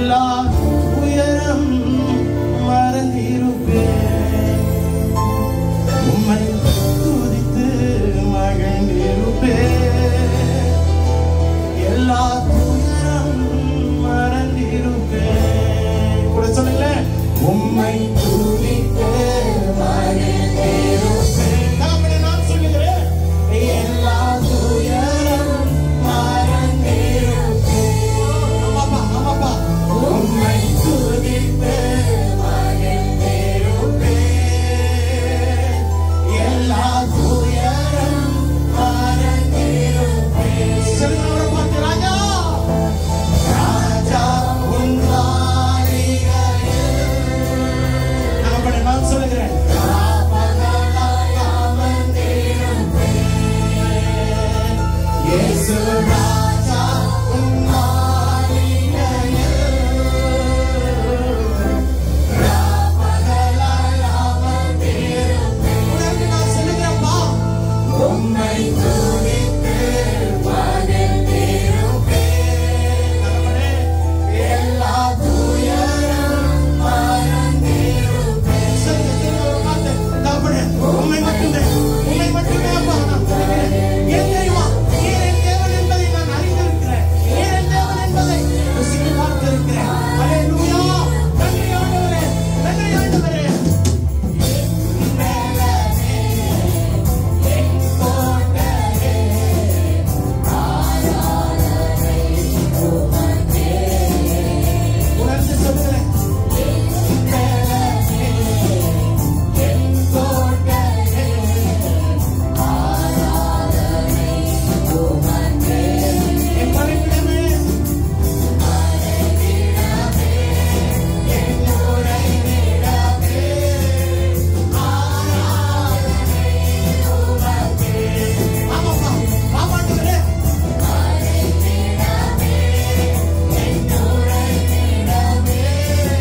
எல்லா உயரம் மறந்திருப்பேன் உம்மை துதித்து மகிழ்ந்திருப்பேன் எல்லா துயரம் மறந்திருப்பேன் கூட சொல்லுங்களே உம்மை துதித்து மகிழ்ந்திருப்பேன் தகப்பனே, நான் சொல்லுகிறேன் எல்லா துயரம் மறந்திருப்பேன் ஆமாப்பா ஆமாப்பா உம்மை துதித்து மகிழ்ந்திருப்பேன் எல்லா துயரம் மறந்திருப்பேன் சொல்லுங்க பார்த்து ராஜா ராஜா உன் மாளிகையில் தகப்பனே, நான் சொல்லுகிறேன் ராமகளாய் அமர்ந்திருப்பேன். இயேசு ராஜா உன் மாளிகையில் ராமகளாய் அமர்ந்திருப்பேன். உனக்கு நான் சொல்லுகிறேன்ப்பா, உம்மை துதித்து மகிழ்ந்திருப்பேன். தகப்பனே, எல்லா துயரம் மறந்திருப்பேன். சொல்லுங்க, சொல்லுங்க ஒரு வார்த்தை. தகப்பனே, உம்மை மட்டுமே, உம்மை மட்டுமே அப்பா நான் சொல்லுகிறேன். என் தெய்வம், நீர் என் தேவன் என்பதை நான் அறிந்திருக்கிறேன். நீர் என் தேவன் என்பதை ருசித்து பார்த்திருக்கிறேன். அல்லேலூயா. நன்றி ஆண்டவரே, நன்றி ஆண்டவரே. என் மேலவே, என் கோட்டையே, உணர்ந்து சொல்லுகிறேன் என் மேலவே, என் கோட்டையே, என் மறைவிடமே, என் உறைவிடமே, ஆராதனை உமக்கே. ஆமாப்பா, ஆமாண்டவரே. என் உறைவிடமே,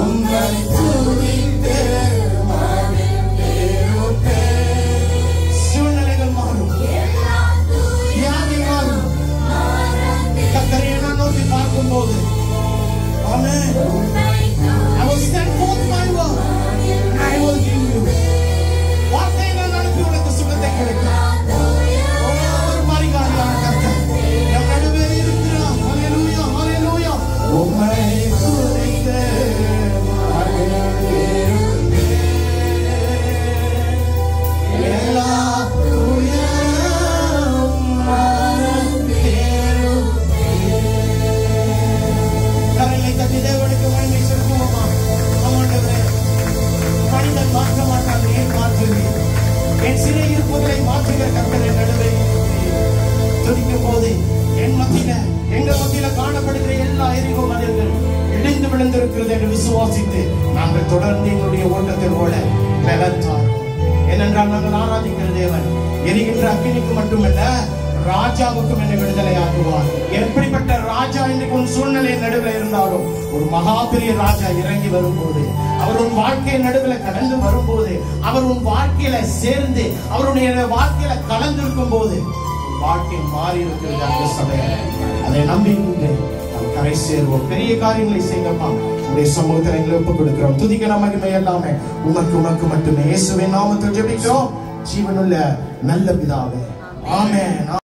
உம்மை துதித்து சூழ்நிலைகள் மாறும் வியாதி மாறும் கத்தரை நான் நோக்கி பார்க்கும்போது ஆமென் I will stand forth my word and I will give you வார்த்தை நான் அனுப்பி உனக்கு சுகத்தை கிடைக்கும் ஒரு பரிகாரியான கர்த்தர் நம் நடுவே இருக்கிறார் ஹalleluya ஹalleluya உம்மை துதித்து எல்லா உயரம் மறந்தேரும் கரங்களை தட்டி தேவனுக்கு மகிமை செலுத்துவோமா ஆமாண்டவரே மனிதன் மாற்ற மாட்டான் ஏன் மாற்றுவீர் என் சிறை இருப்பதை மாற்றுகிற கர்த்தரை நடுவே துதிக்கும் போது என் மத்தியில எங்க மத்தியில காணப்படுகிற எல்லா எரிகோ மனிதர்கள் இடிந்து விழுந்திருக்கிறது என்று விசுவாசித்து நாங்கள் தொடர்ந்து எங்களுடைய ஓட்டத்தை ஓட பலத்தார் ஏனென்றால் நாங்கள் ஆராதிக்கிற தேவன் எரிகின்ற அக்கினிக்கு மட்டுமல்ல ராஜாவுக்கும் என்னை விடுதலை ஆக்குவார் எப்படிப்பட்ட ராஜா இன்றைக்கு உன் சூழ்நிலை நடுவில் இருந்தாலும் ஒரு மகா பெரிய ராஜா இறங்கி வரும்போது அவர் உன் வாழ்க்கை நடுவில் கடந்து வரும்போது அவர் உன் வாழ்க்கையில சேர்ந்து அவருடைய வாழ்க்கையில கலந்திருக்கும் போது உன் வாழ்க்கை மாறி இருக்கிறது அந்த சபையில் அதை நம்பி இன்று நாம் கரை சேருவோம் பெரிய காரியங்களை செய்யப்பா உடைய சமூகத்தில் எங்களை ஒப்புக் கொடுக்கிறோம் துதிக்கிற மகிமை எல்லாமே உமக்கு உமக்கு மட்டுமே இயேசுவின் நாமத்தில் ஜெபிக்கிறோம் ஜீவனுள்ள நல்ல பிதாவே ஆமென்